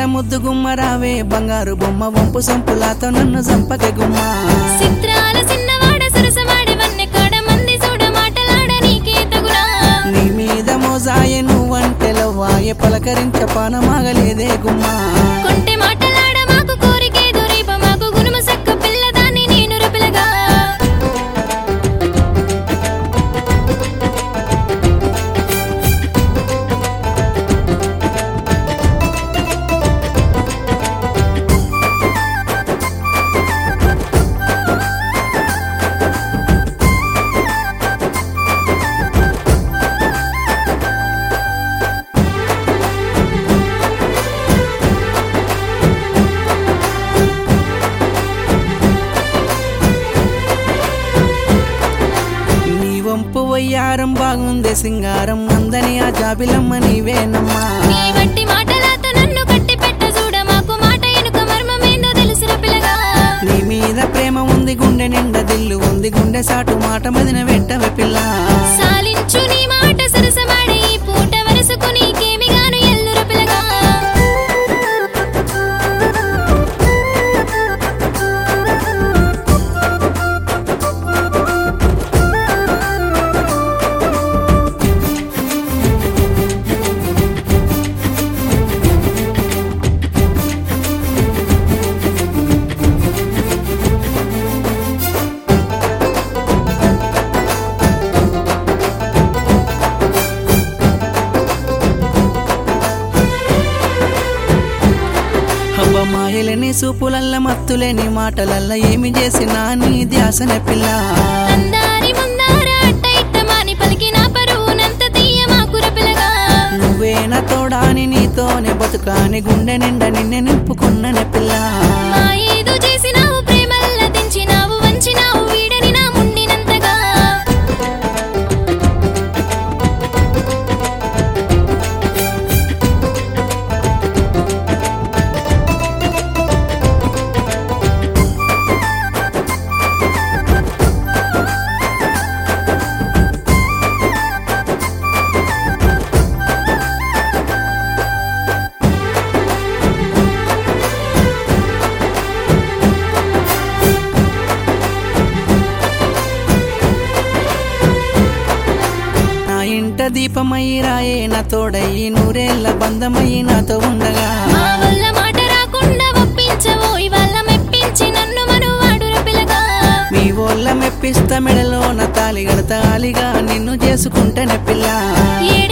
ముద్దు గుమ్మ రావే బంగారు బొమ్మ వంపు సొంపులాతో నన్ను చంపక గుమ్మ చిత్రాల చిన్నవాడ సరసమాడి వన్నె కాడ మంది చూడ మాటలాడ నీకే తగునా నీ మీద మోజాయే నువ్వంటే లవ్వాయే పలకరించ పానమాగలేదే గుమ్మ కొంటె మాటలాడ మాకు కోరికే దొరీప మాకు గునుమ సక్క పిల్లదాన్ని నేను రపిలగా నీ వంపు వయ్యారం బాగుందే సింగారం అందని ఆ జాబిలమ్మ నీవేనమ్మా నీ వట్టి మాటలతో నన్ను కట్టి పెట్ట చూడ మాకు మాట ఎనుక మర్మమేందో తెలుసుర పిల్లగా నీ మీద ప్రేమ ఉంది గుండె నిండా దిల్లు ఉంది గుండె సాటు మాట మదిన వెంటవే పిల్ల సాలించు నీ మాట సరసమాడి ఈ పూట వరసుకు నీకేమి గాను ఎల్లుర పిల్లగా హవ్వ మాయలేని సూపులల్ల మత్తులేని మాటలల్ల ఏమి చేసినా నీ ధ్యాసనే పిల్ల అందారి ముందార అట్ట ఇట్ట మాని పలికిన పరువునంత తీయ మాకుర పిల్లగా నువ్వేన తోడాని నీతోనే బతుకాని గుండె నిండా నిన్నే నింపుకున్ననే పిల్ల మా ఏదో చేసినావు ప్రేమల్ల దించినావు వంచినావు వీడని నా ముండినంతగా నా ఇంట దీపమయ్యి రాయే నా తోడయ్యి నూరేళ్ల బంధమయ్యి నాతో ఉండగా మా వల్ల మాట రాకుండా ఒప్పించవో ఇవాళ మెప్పించి నన్ను మనువాడుర పిల్లగా మీ వల్ల మెప్పిస్తా మెడలో నా తాలి గడతాలిగా నిన్ను చేసుకుంటేనే పిల్ల ఏడ